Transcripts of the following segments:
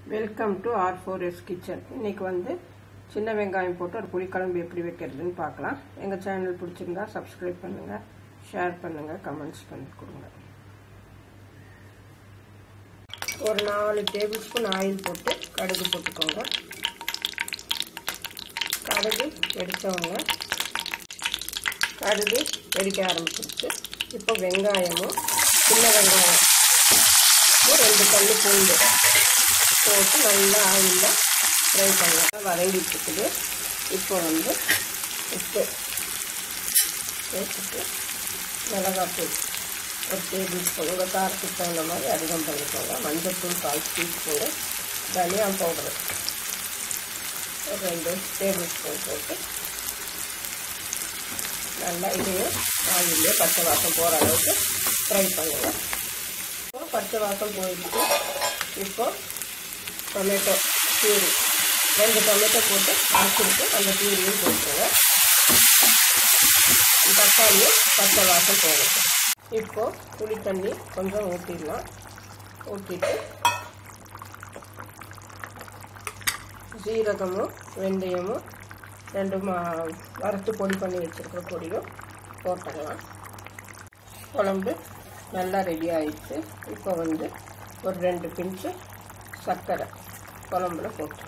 welcome to R four S kitchen இன்னைக்கு வந்து சின்ன வெங்காயம் போட்டு ஒரு புளிக்குழம்பு எப்படி வைக்கிறதுன்னு பார்க்கலாம் எங்கள் சேனல் பிடிச்சிருந்தா சப்ஸ்கிரைப் பண்ணுங்கள் ஷேர் பண்ணுங்கள் கமெண்ட்ஸ் பண்ணி கொடுங்க ஒரு நாலு டேபிள் ஸ்பூன் ஆயில் போட்டு கடுகு போட்டுக்கோங்க கடுகு வெடித்தவங்க கடுகு வெடிக்க ஆரம்பிச்சிருச்சு இப்போ வெங்காயமும் சின்ன வெங்காயம் ரெண்டு கல் பூண்டு போட்டு நல்லா ஆயிலில் ஃப்ரை பண்ணலாம் வதங்கிட்டு இருக்குது இப்போ வந்து உப்பு சேர்த்துட்டு மிளகாத்தூள் ஒரு டேபிள் ஸ்பூன் உங்கள் காரத்துக்கு தகுந்த மாதிரி அதிகம் பண்ணிக்கோங்க மஞ்சள்தூள் கால் டீஸ்பூனு தனியா பவுடரு ஒரு ரெண்டு டேபிள் ஸ்பூன் போட்டு நல்லா இதையும் ஆயிலே பச்சை வாசம் போகிற அளவுக்கு ஃப்ரை பண்ணுங்கள் இப்போ பச்சை வாசம் போயிடுச்சு இப்போ டொமேட்டோ பியூரி ரெண்டு டொமேட்டோ போட்டு அரைச்சிருக்கு அந்த பியூரியும் போட்டுருங்க தக்காளியும் பச்சை வாசம் போகும் இப்போ புளி தண்ணி கொஞ்சம் ஊற்றிடலாம் ஊற்றிட்டு ஜீரகமும் வெந்தயமும் ரெண்டு மா வறுத்து பொடி பண்ணி வச்சுருக்கிற பொடியும் போட்டுடலாம் குழம்பு நல்லா ரெடி ஆயிடுச்சு இப்போ வந்து ஒரு ரெண்டு பிஞ்சு சர்க்கரை குழம்புல போட்டுருங்க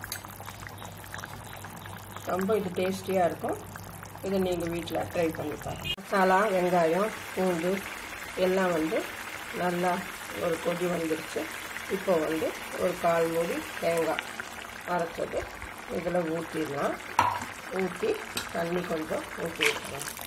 ரொம்ப இது டேஸ்டியாக இருக்கும் இதை நீங்கள் வீட்டில் ட்ரை பண்ணி பாருங்கள் மசாலா வெங்காயம் பூண்டு எல்லாம் வந்து நல்லா ஒரு கொதி வந்துருச்சு இப்போ வந்து ஒரு கால் மூடி தேங்காய் அரைச்சது இதில் ஊற்றிடலாம் ஊற்றி தண்ணி கொஞ்சம் ஊற்றி விட்டுருவோம்